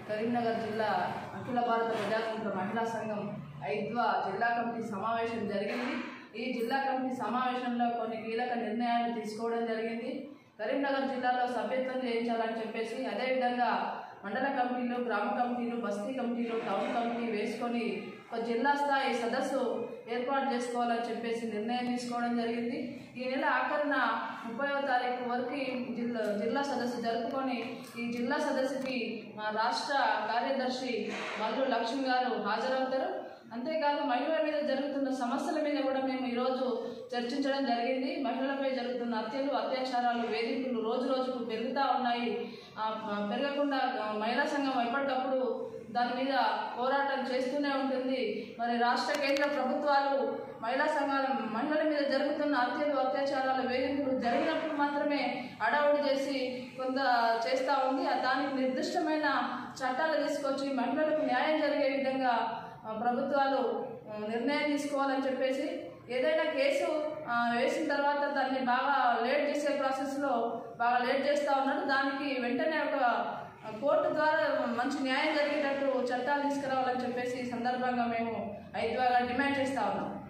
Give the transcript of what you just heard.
కరీంనగర్ జిల్లా అఖిల భారత ప్రజాతంత్ర మహిళా సంఘం ఐద్వా జిల్లా కమిటీ సమావేశం జరిగింది ఈ జిల్లా కమిటీ సమావేశంలో కొన్ని కీలక నిర్ణయాలు తీసుకోవడం జరిగింది కరీంనగర్ జిల్లాలో సభ్యత్వం చేయించాలని చెప్పేసి అదేవిధంగా మండల కమిటీలు గ్రామ కమిటీలు బస్తీ కమిటీలు టౌన్ కమిటీ వేసుకొని ఒక జిల్లా స్థాయి సదస్సు ఏర్పాటు చేసుకోవాలని చెప్పేసి నిర్ణయం తీసుకోవడం జరిగింది ఈ నెల ఆఖరిన ముప్పైవ తారీఖు వరకు ఈ జిల్లా జిల్లా సదస్సు జరుపుకొని ఈ జిల్లా సదస్సుకి మా రాష్ట్ర కార్యదర్శి మల్లు లక్ష్మి గారు హాజరవుతారు అంతేకాదు మహిళల మీద జరుగుతున్న సమస్యల మీద కూడా మేము ఈరోజు చర్చించడం జరిగింది మహిళలపై జరుగుతున్న హత్యలు అత్యాచారాలు వేధింపులు రోజు రోజుకు పెరుగుతూ ఉన్నాయి ఆ, ఆ, పెరగకుండా ఆ, మహిళా సంఘం ఎప్పటికప్పుడు దాని మీద పోరాటం చేస్తూనే ఉంటుంది మరి రాష్ట్ర కేంద్ర ప్రభుత్వాలు మహిళా సంఘాల మహిళల మీద జరుగుతున్న హత్యలు అత్యాచారాలు వేధింపులు జరిగినప్పుడు మాత్రమే అడావుడి చేసి కొంత చేస్తూ ఉంది ఆ దానికి నిర్దిష్టమైన చట్టాలు తీసుకొచ్చి మహిళలకు న్యాయం జరిగే విధంగా ఆ, ప్రభుత్వాలు ఆ, నిర్ణయం తీసుకోవాలని చెప్పేసి ఏదైనా కేసు ఆ, వేసిన తర్వాత దాన్ని బాగా లేట్ చేసే ప్రాసెస్లో బాగా లేట్ చేస్తూ ఉన్నారు దానికి వెంటనే ఒక ఆ, కోర్టు ద్వారా మంచి న్యాయం జరిగేటట్టు చట్టాలు తీసుకురావాలని చెప్పేసి ఈ సందర్భంగా మేము ఐదు డిమాండ్ చేస్తూ ఉన్నాం